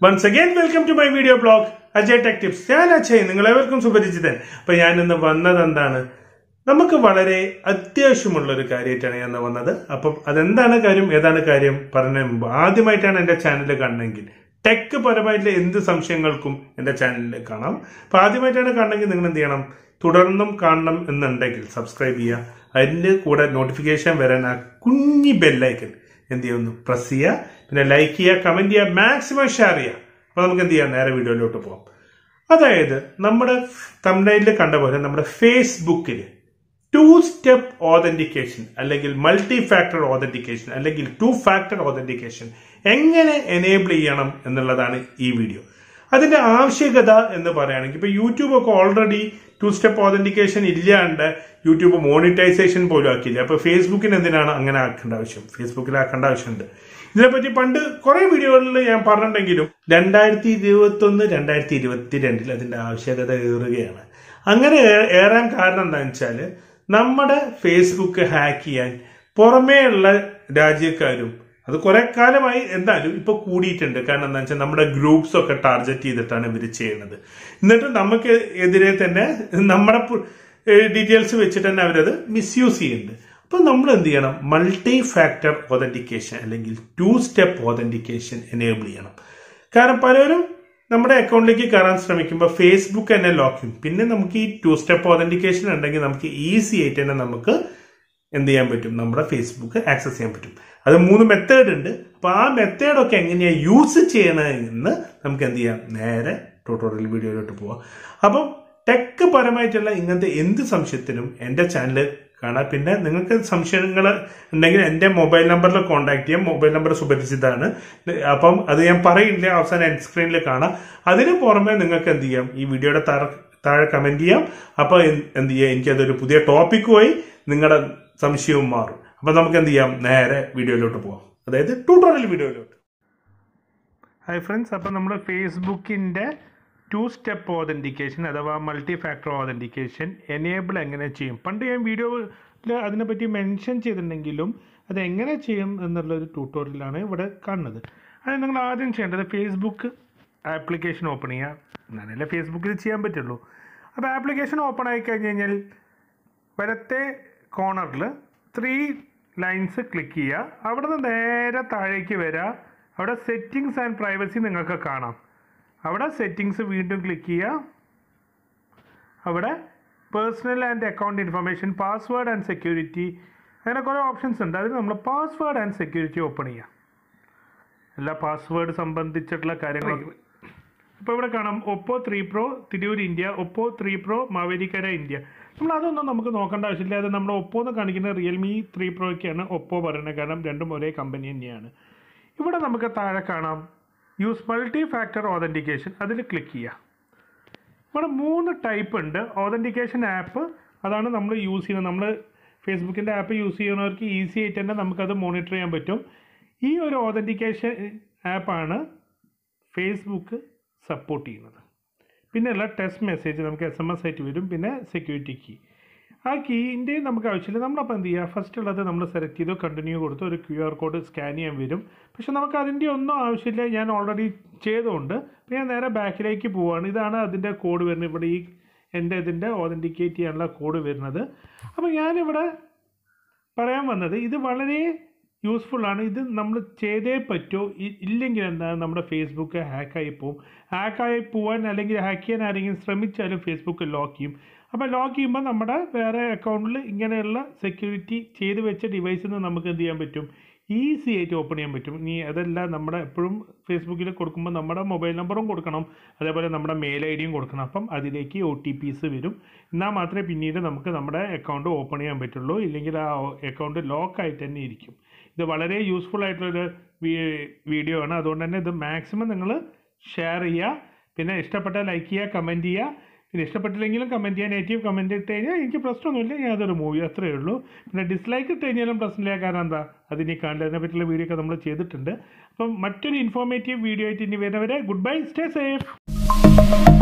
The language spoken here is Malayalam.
once again welcome to my video blog Ajay tech tips ഞാൻ അജയ് നിങ്ങളെവർക്കും സുപരിചിതൻ അപ്പൊ ഞാൻ ഇന്ന് വന്നത് എന്താണ് നമുക്ക് വളരെ അത്യാവശ്യമുള്ള ഒരു കാര്യമായിട്ടാണ് ഞാൻ ഇന്ന് വന്നത് അപ്പം അതെന്താണ് കാര്യം ഏതാണ് കാര്യം പറഞ്ഞ മുമ്പ് ആദ്യമായിട്ടാണ് എന്റെ ചാനൽ കാണണമെങ്കിൽ ടെക് പരമായിട്ടുള്ള എന്ത് സംശയങ്ങൾക്കും എന്റെ ചാനലിൽ കാണാം അപ്പൊ ആദ്യമായിട്ടാണ് കാണണമെങ്കിൽ നിങ്ങൾ എന്ത് ചെയ്യണം തുടർന്നും കാണണം എന്നുണ്ടെങ്കിൽ സബ്സ്ക്രൈബ് ചെയ്യുക അതിന്റെ കൂടെ നോട്ടിഫിക്കേഷൻ വരാൻ ആ കുഞ്ഞി ബെല്ലൈക്കൻ എന്ത് ചെയ്യുന്നു പ്രസ് ചെയ്യുക പിന്നെ ലൈക്ക് ചെയ്യുക കമന്റ് ചെയ്യുക മാക്സിമം ഷെയർ ചെയ്യുക അപ്പൊ നമുക്ക് എന്ത് ചെയ്യാം നേരെ വീഡിയോയിലോട്ട് പോകാം അതായത് നമ്മുടെ തമിഴ്നാട്ടിൽ കണ്ട പോലെ നമ്മുടെ ഫേസ്ബുക്കിൽ ടു സ്റ്റെപ്പ് ഓതന്റിക്കേഷൻ അല്ലെങ്കിൽ മൾട്ടി ഫാക്ടർ ഓതന്റിക്കേഷൻ അല്ലെങ്കിൽ ടു ഫാക്ടർ ഓതന്റിക്കേഷൻ എങ്ങനെ എനേബിൾ ചെയ്യണം എന്നുള്ളതാണ് ഈ വീഡിയോ അതിന്റെ ആവശ്യകത എന്ന് പറയുകയാണെങ്കിൽ ഇപ്പൊ യൂട്യൂബ് ഒക്കെ ഓൾറെഡി ടു സ്റ്റെപ്പ് ഓതന്റിക്കേഷൻ ഇല്ലാണ്ട് യൂട്യൂബ് മോണിറ്റൈസേഷൻ പോലും ആക്കിയില്ല അപ്പൊ ഫേസ്ബുക്കിന് എന്തിനാണ് അങ്ങനെ ആക്കേണ്ട ആവശ്യം ഫേസ്ബുക്കിൽ ആക്കേണ്ട ആവശ്യമുണ്ട് ഇതിനെപ്പറ്റി പണ്ട് കുറെ വീഡിയോകളിൽ ഞാൻ പറഞ്ഞിട്ടുണ്ടെങ്കിലും രണ്ടായിരത്തി ഇരുപത്തി ഒന്ന് രണ്ടായിരത്തി ഇരുപത്തിരണ്ടിൽ അതിന്റെ ആവശ്യകത ഏറുകയാണ് അങ്ങനെ ഏ- ഏറാൻ കാരണം എന്താണെന്ന് വെച്ചാല് നമ്മുടെ ഫേസ്ബുക്ക് ഹാക്ക് ചെയ്യാൻ പുറമേയുള്ള രാജ്യക്കാരും അത് കുറെ കാലമായി എന്തായാലും ഇപ്പൊ കൂടിയിട്ടുണ്ട് കാരണം എന്താ വെച്ചാൽ നമ്മുടെ ഗ്രൂപ്പ്സ് ഒക്കെ ടാർഗറ്റ് ചെയ്തിട്ടാണ് ഇവർ ചെയ്യുന്നത് എന്നിട്ട് നമുക്ക് എതിരെ തന്നെ നമ്മുടെ ഡീറ്റെയിൽസ് വെച്ചിട്ട് തന്നെ അവരത് മിസ്യൂസ് ചെയ്യുന്നുണ്ട് അപ്പൊ നമ്മൾ എന്ത് ചെയ്യണം മൾട്ടി ഫാക്ടർ ഒതന്റിക്കേഷൻ അല്ലെങ്കിൽ ടു സ്റ്റെപ്പ് ഒതന്റിക്കേഷൻ എനേബിൾ ചെയ്യണം കാരണം പലരും നമ്മുടെ അക്കൗണ്ടിലേക്ക് കയറാൻ ശ്രമിക്കുമ്പോൾ ഫേസ്ബുക്ക് തന്നെ ലോക്ക് ചെയ്യും പിന്നെ നമുക്ക് ഈ ടു സ്റ്റെപ്പ് ഒതന്റിക്കേഷൻ ഉണ്ടെങ്കിൽ നമുക്ക് ഈസി ആയിട്ട് തന്നെ നമുക്ക് എന്ത് ചെയ്യാൻ പറ്റും നമ്മുടെ ഫേസ്ബുക്ക് ആക്സസ് ചെയ്യാൻ പറ്റും അത് മൂന്ന് മെത്തേഡ് ഉണ്ട് അപ്പൊ ആ മെത്തേഡൊക്കെ എങ്ങനെയാ യൂസ് ചെയ്യണമെന്ന് നമുക്ക് എന്ത് ചെയ്യാം നേരെ ട്യൂട്ടോറിയൽ വീഡിയോയിലോട്ട് പോവാം അപ്പം ടെക് പരമായിട്ടുള്ള ഇങ്ങനത്തെ എന്ത് സംശയത്തിനും എന്റെ ചാനൽ കാണാം പിന്നെ നിങ്ങൾക്ക് സംശയങ്ങൾ ഉണ്ടെങ്കിൽ എന്റെ മൊബൈൽ നമ്പറിൽ കോൺടാക്ട് ചെയ്യാം മൊബൈൽ നമ്പർ സുപരിചിതമാണ് അപ്പം അത് ഞാൻ പറയില്ല അവസാനം എൻഡ് സ്ക്രീനിൽ കാണാം അതിന് പുറമെ നിങ്ങൾക്ക് എന്ത് ചെയ്യാം ഈ വീഡിയോയുടെ താഴെ താഴെ കമന്റ് ചെയ്യാം അപ്പൊ എന്ത് എന്ത് ചെയ്യാം എനിക്കതൊരു പുതിയ ടോപ്പിക്കുമായി നിങ്ങളുടെ സംശയവും മാറും അപ്പൊ നമുക്ക് എന്ത് ചെയ്യാം നേരെ വീഡിയോയിലോട്ട് പോവാം അതായത് ട്യൂട്ടോറിയൽ വീഡിയോയിലോട്ട് ഹായ് ഫ്രണ്ട്സ് അപ്പം നമ്മൾ ഫേസ്ബുക്കിൻ്റെ ടു സ്റ്റെപ്പ് ഓതൻറ്റിക്കേഷൻ അഥവാ മൾട്ടി ഫാക്ടർ ഓതൻറ്റിക്കേഷൻ എനേബിൾ എങ്ങനെ ചെയ്യും പണ്ട് ഞാൻ വീഡിയോയിൽ അതിനെപ്പറ്റി മെൻഷൻ ചെയ്തിട്ടുണ്ടെങ്കിലും അത് എങ്ങനെ ചെയ്യും എന്നുള്ളൊരു ട്യൂട്ടോറിയലാണ് ഇവിടെ കാണുന്നത് അത് നിങ്ങൾ ആദ്യം ചെയ്യേണ്ടത് ഫേസ്ബുക്ക് ആപ്ലിക്കേഷൻ ഓപ്പൺ ചെയ്യുക എന്നാലല്ലേ ഫേസ്ബുക്കിൽ ചെയ്യാൻ പറ്റുള്ളൂ അപ്പോൾ ആപ്ലിക്കേഷൻ ഓപ്പൺ ആയി കഴിഞ്ഞ് കഴിഞ്ഞാൽ വലത്തെ കോർണറിൽ ത്രീ ലൈൻസ് ക്ലിക്ക് ചെയ്യുക അവിടെ നിന്ന് നേരെ താഴേക്ക് വരിക അവിടെ സെറ്റിങ്സ് ആൻഡ് പ്രൈവസി നിങ്ങൾക്ക് കാണാം അവിടെ സെറ്റിങ്സ് വീണ്ടും ക്ലിക്ക് ചെയ്യുക അവിടെ personal and account information password and security അങ്ങനെ കുറേ ഓപ്ഷൻസ് ഉണ്ട് അതിൽ നമ്മൾ പാസ്വേഡ് ആൻഡ് സെക്യൂരിറ്റി ഓപ്പൺ ചെയ്യുക എല്ലാ പാസ്വേഡ് സംബന്ധിച്ചിട്ടുള്ള കാര്യങ്ങൾ ഇപ്പോൾ ഇവിടെ കാണാം Oppo three pro Tirur India Oppo three pro Mavelikara India നമ്മൾ അതൊന്നും നമുക്ക് നോക്കേണ്ട ആവശ്യമില്ല അത് നമ്മൾ ഒപ്പോ എന്ന് കാണിക്കുന്ന റിയൽമി ത്രീ പ്രോയ്ക്കാണ് ഒപ്പോ പറയുന്നത് കാരണം രണ്ടും ഒരേ കമ്പനി തന്നെയാണ് ഇവിടെ നമുക്ക് താഴെ കാണാം യൂസ് മൾട്ടി ഫാക്ടർ ഓതൻറ്റിക്കേഷൻ അതിൽ ക്ലിക്ക് ചെയ്യുക ഇവിടെ മൂന്ന് ടൈപ്പ് ഉണ്ട് ഓതൻറ്റിക്കേഷൻ ആപ്പ് അതാണ് നമ്മൾ യൂസ് ചെയ്യുന്നത് നമ്മൾ ഫേസ്ബുക്കിൻ്റെ ആപ്പ് യൂസ് ചെയ്യുന്നവർക്ക് ഈസി ആയിട്ട് തന്നെ നമുക്കത് മോണിറ്റർ ചെയ്യാൻ പറ്റും ഈ ഒരു ഓതൻറ്റിക്കേഷൻ ആപ്പാണ് ഫേസ്ബുക്ക് സപ്പോർട്ട് ചെയ്യുന്നത് പിന്നെയുള്ള ടെക്സ്റ്റ് മെസ്സേജ് നമുക്ക് എസ് എം എസ് ആയിട്ട് വരും പിന്നെ സെക്യൂരിറ്റി കീ ആ കീൻ്റെ നമുക്ക് ആവശ്യമില്ല നമ്മളപ്പോൾ എന്ത് ചെയ്യുക ഫസ്റ്റ് ഉള്ളത് നമ്മൾ സെലക്ട് ചെയ്തു കണ്ടിന്യൂ കൊടുത്ത് ഒരു ക്യു ആർ കോഡ് സ്കാൻ ചെയ്യാൻ വരും പക്ഷെ നമുക്ക് അതിൻ്റെ ഒന്നും ആവശ്യമില്ല ഞാൻ ഓൾറെഡി ചെയ്തുകൊണ്ട് അപ്പോൾ ഞാൻ നേരെ ബാക്കിലേക്ക് പോവുകയാണ് ഇതാണ് അതിൻ്റെ കോഡ് വരുന്നത് ഇവിടെ ഈ എൻ്റെ ഇതിൻ്റെ ഓതൻറ്റിക്കേറ്റ് ചെയ്യാനുള്ള കോഡ് വരുന്നത് അപ്പോൾ ഞാനിവിടെ പറയാൻ വന്നത് ഇത് വളരെ യൂസ്ഫുൾ ആണ് ഇത് നമ്മൾ ചെയ്തേ പറ്റൂ ഇ- ഇല്ലെങ്കിൽ എന്താണ് നമ്മുടെ ഫേസ്ബുക്ക് ഹാക്കായി പോവും ഹാക്കായി പോവാൻ അല്ലെങ്കിൽ ഹാക്ക് ചെയ്യാൻ ആരെങ്കിലും ശ്രമിച്ചാലും ഫേസ്ബുക്ക് ലോക്ക് ചെയ്യും അപ്പോൾ ലോക്ക് ചെയ്യുമ്പോൾ നമ്മുടെ വേറെ അക്കൗണ്ടിൽ ഇങ്ങനെയുള്ള സെക്യൂരിറ്റി ചെയ്ത് വെച്ച ഡിവൈസിൽ നിന്ന് നമുക്ക് എന്ത് ചെയ്യാൻ പറ്റും ഈസി ആയിട്ട് ഓപ്പൺ ചെയ്യാൻ പറ്റും ഇനി അതല്ല നമ്മുടെ എപ്പോഴും ഫേസ്ബുക്കിൽ കൊടുക്കുമ്പോൾ നമ്മുടെ മൊബൈൽ നമ്പറും കൊടുക്കണം അതേപോലെ നമ്മുടെ മെയിൽ ഐ ഡിയും കൊടുക്കണം അപ്പം അതിലേക്ക് ഒ ടി പീസ് വരും എന്നാൽ മാത്രമേ പിന്നീട് നമുക്ക് നമ്മുടെ അക്കൗണ്ട് ഓപ്പൺ ചെയ്യാൻ പറ്റുള്ളൂ ഇല്ലെങ്കിൽ ആ അക്കൗണ്ട് ലോക്ക് ആയിട്ട് തന്നെ ഇരിക്കും ഇത് വളരെ യൂസ്ഫുൾ ആയിട്ടുള്ളൊരു വീഡിയോ ആണ് അതുകൊണ്ട് തന്നെ ഇത് മാക്സിമം നിങ്ങൾ ഷെയർ ചെയ്യുക പിന്നെ ഇഷ്ടപ്പെട്ടാൽ ലൈക്ക് ചെയ്യുക കമൻറ്റ് ചെയ്യുക പിന്നെ ഇഷ്ടപ്പെട്ടില്ലെങ്കിലും കമൻറ്റ് ചെയ്യാൻ നെഗറ്റീവ് കമൻറ്റ് ഇട്ട് കഴിഞ്ഞാൽ എനിക്ക് പ്രശ്നമൊന്നുമില്ല ഞാൻ അതൊരു മൂവി അത്രയേ ഉള്ളൂ പിന്നെ ഡിസ്ലൈക്ക് ഇട്ട് കഴിഞ്ഞാലും പ്രശ്നമില്ല കാരണം എന്താ അതിനി കാണില്ല അതിനെ പറ്റിയുള്ള വീഡിയോ ഒക്കെ നമ്മൾ ചെയ്തിട്ടുണ്ട് അപ്പം മറ്റൊരു ഇൻഫോർമേറ്റീവ് വീഡിയോ ആയിട്ട് ഇനി വരുന്നവരെ ഗുഡ് ബൈ സ്റ്റേ സേഫ്